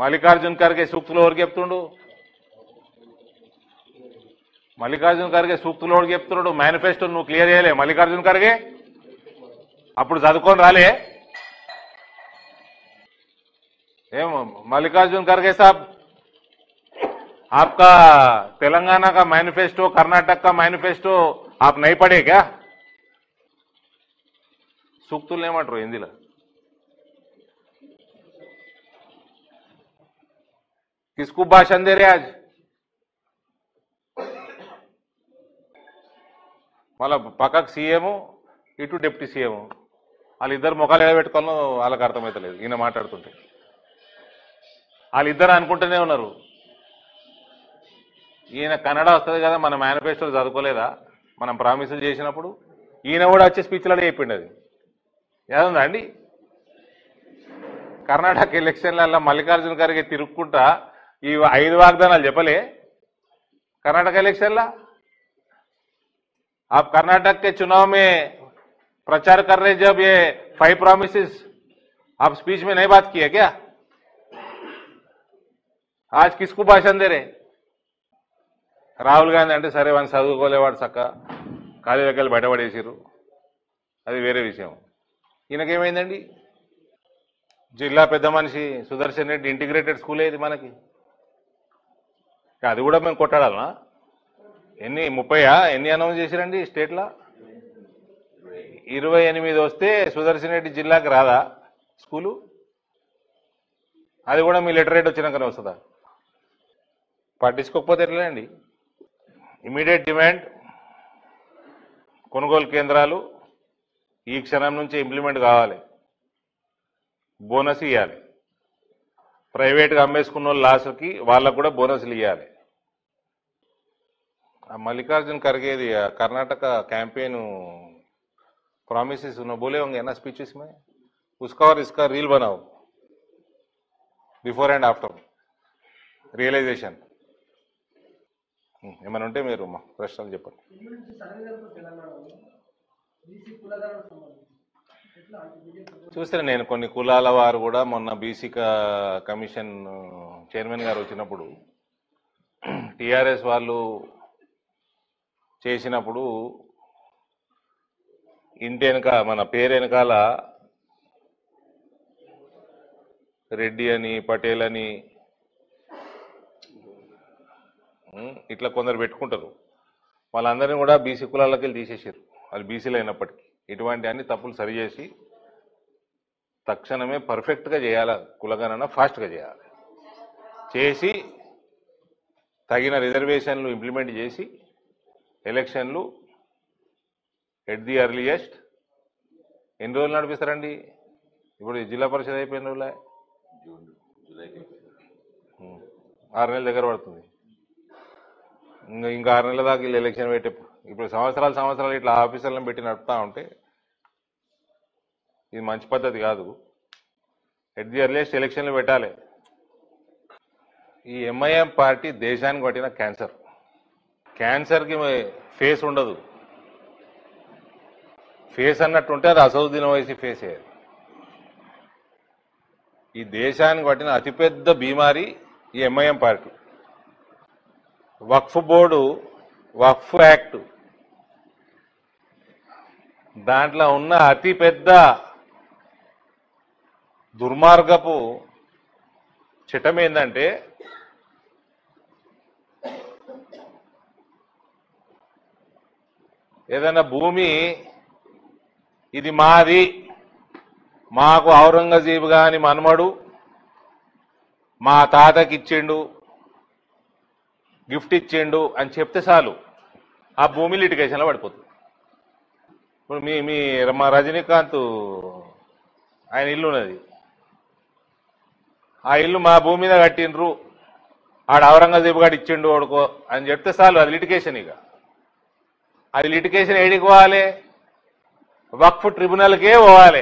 మల్లికార్జున్ ఖర్గే సూక్తులు ఎవరికి చెప్తుండు మల్లికార్జున్ ఖర్గే సూక్తులు ఎవరికి చెప్తున్నాడు మేనిఫెస్టో నువ్వు క్లియర్ చేయలే మల్లికార్జున్ ఖర్గే అప్పుడు చదువుకొని రాలే ఏం मल्लिकार्जुन खड़गे साहब आपका तेलंगाना का मैनिफेस्टो कर्नाटक का मैनिफेस्टो आप नहीं पढ़े क्या సూక్తులు ఏమంటారు హిందీలో किसको भाषण दे रहे आज మళ్ళా పక్కకు సీఎం ఇటు డిప్యూటీ సీఎం వాళ్ళిద్దరు ముఖాలు ఎడబెట్టుకోవాలో వాళ్ళకి అర్థమవుతలేదు ఈయన మాట్లాడుతుంటే వాళ్ళిద్దరు అనుకుంటూనే ఉన్నారు ఈయన కన్నడ వస్తుంది కదా మన మేనిఫెస్టో చదువుకోలేదా మనం ప్రామిసులు చేసినప్పుడు ఈయన కూడా వచ్చే స్పీచ్లలో చెప్పిండు అది ఏదుందా అండి కర్ణాటక ఎలక్షన్లలో మల్లికార్జున ఖర్గే తిరుక్కుంటా ఈ ఐదు వాగ్దానాలు చెప్పలే कर्नाटक इलेक्शन ला आप कर्नाटक के चुनाव में प्रचार कर रहे जब ये फाइव प्रोमिस आप स्पीच में नहीं बात की है क्या आज किसको भाषण दे रहे రాహుల్ గాంధీ అంటే సరే వాడిని చదువుకోలేవాడు చక్క కాలేజీకి వెళ్ళి బయటపడేసారు అది వేరే విషయం ఈయనకేమైందండి జిల్లా పెద్ద మనిషి సుదర్శన్ రెడ్డి ఇంటిగ్రేటెడ్ స్కూలే ఇది మనకి అది కూడా మేము కొట్టాడాలనా ఎన్ని ముప్పయా ఎన్ని అనౌన్స్ చేసిరండి స్టేట్లో ఇరవై ఎనిమిది వస్తే సుదర్శన్ రెడ్డి జిల్లాకి రాదా స్కూలు అది కూడా మీ లెటర్ రేట్ వచ్చినాకనే వస్తుందా పట్టించుకోకపోతే ఎట్లండి ఇమీడియట్ డిమాండ్ కొనుగోలు కేంద్రాలు ఈ క్షణం నుంచి ఇంప్లిమెంట్ కావాలి బోనస్ ఇవ్వాలి ప్రైవేట్గా అమ్మేసుకున్న వాళ్ళ లాస్కి వాళ్ళకు కూడా బోనస్లు ఇవ్వాలి ఆ మల్లికార్జుन खड़गे दी कर्नाटक कैंपेन प्रॉमिसेस उन्होंने बोले होंगे ना स्पीचेस में उसका और इसका रील बनाओ బిఫోర్ అండ్ ఆఫ్టర్ రియలైజేషన్ ఏమైనా ఉంటే మీరు మా ప్రశ్నలు చెప్పండి ఇల్లు నుంచి సర్వే జరుగుతుంది తెలంగాణలో బీసీ కులగణకు సంబంధించి ఎట్లా అంటే బీజేపీ చూస్తే నేను కొన్ని కులాల వారు కూడా మొన్న బీసీ కమిషన్ చైర్మన్ గారు వచ్చినప్పుడు టిఆర్ఎస్ వాళ్ళు చేసినప్పుడు ఇంటి వెనక మన పేరు వెనకాల రెడ్డి అని పటేల్ అని ఉం, ఇట్లా కొందరు పెట్టుకుంటారు వాళ్ళందరినీ కూడా బీసీ కులాలకి వెళ్ళి తీసేసారు వాళ్ళు బీసీలు అయినప్పటికీ ఇటువంటి అన్ని తప్పులు సరిచేసి తక్షణమే పర్ఫెక్ట్గా చేయాలి కులగణన ఫాస్ట్గా చేయాలి చేసి తగిన రిజర్వేషన్లు ఇంప్లిమెంట్ చేసి ఎలక్షన్లు ఎట్ ది ఎర్లియస్ట్ ఎన్ని రోజులు నడిపిస్తారండి ఇప్పుడు ఈ జిల్లా పరిషత్ అయిపోయిన రోజులే ఉం. ఆరు నెలల దగ్గర పడుతుంది ఇంకా ఇంకా ఆరు నెలల దాకా వీళ్ళు ఎలక్షన్ పెట్టే ఇప్పుడు సంవత్సరాలు సంవత్సరాలు ఇట్లా ఆఫీసర్లను పెట్టి నడుపుతా ఉంటే ఇది మంచి పద్ధతి కాదు ఎట్ ది ఎర్లియస్ట్ ఎలక్షన్లు పెట్టాలి ఈ ఎంఐఎం పార్టీ దేశానికి పట్టిన క్యాన్సర్ క్యాన్సర్కి ఫేస్ ఉండదు ఫేస్ అన్నట్టుంటే అది అసౌద్దీన్ వయసు ఫేస్ అయ్యేది ఈ దేశానికి పట్టిన అతిపెద్ద బీమారి ఈ MIM party Waqf board Waqf act దాంట్లో ఉన్న అతి పెద్ద దుర్మార్గపు చట్టం ఏంటంటే ఏదైనా భూమి ఇది మాది మాకు ఔరంగజీబ్ గాని మనమడు మా తాతకి ఇచ్చిండు గిఫ్ట్ ఇచ్చిండు అని చెప్తే చాలు ఆ భూమి లిటిగేషన్లో పడిపోతుంది ఇప్పుడు మీ మీ మా రజనీకాంత్ ఆయన ఇల్లు ఉన్నది ఆ ఇల్లు మా భూమి మీద కట్టిండ్రు ఆడ ఔరంగజేబు గారు ఇచ్చిండు వాడుకో అని చెప్తే చాలు అది లిటికేషన్ ఇక అది లిటికేషన్ ఏడికి పోవాలి వక్ఫ్ ట్రిబ్యునల్కే పోవాలి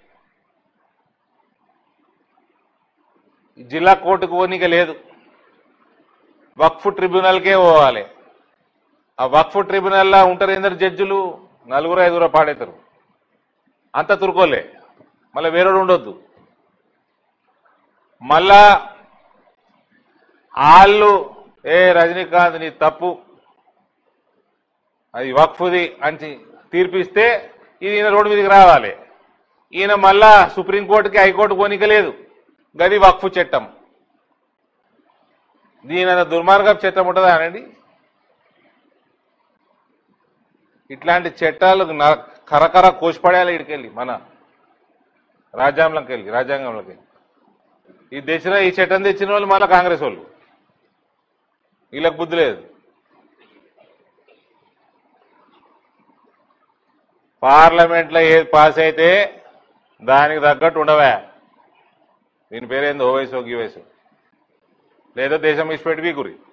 జిల్లా కోర్టుకు పోనీక లేదు వక్ఫ్ ట్రిబ్యునల్కే పోవాలి ఆ వక్ఫ్ ట్రిబ్యునల్లో ఉంటారు ఎందరు జడ్జిలు నలుగురు ఐదుగురు పాడేతారు అంత తురుకోలే మళ్ళీ వేరేడు ఉండొద్దు మళ్ళా వాళ్ళు ఏ రజనీకాంత్ నీ తప్పు అది వక్ఫుది అని తీర్పిస్తే ఇది ఈయన రోడ్డు మీదకి రావాలి ఈయన మళ్ళా సుప్రీంకోర్టుకి హైకోర్టు పోనీకలేదు గది వక్ఫ్ చట్టం దీని అంత దుర్మార్గం చట్టం ఉంటుందా అనండి ఇట్లాంటి చట్టాలు న- కరకర కోసిపడేయాలి ఇడికెళ్ళి మన రాజ్యాంగంలోకి వెళ్ళి రాజ్యాంగంలోకి వెళ్ళి ఈ దేశంలో ఈ చట్టం తెచ్చిన వాళ్ళు మళ్ళీ కాంగ్రెస్ వాళ్ళు వీళ్ళకి బుద్ధి లేదు పార్లమెంట్లో ఏది పాస్ అయితే దానికి తగ్గట్టు ఉండవా దీని పేరేంది ఓ వయసు గీ వయసు లేదా దేశం ఇచ్చిపెట్టి వీకురి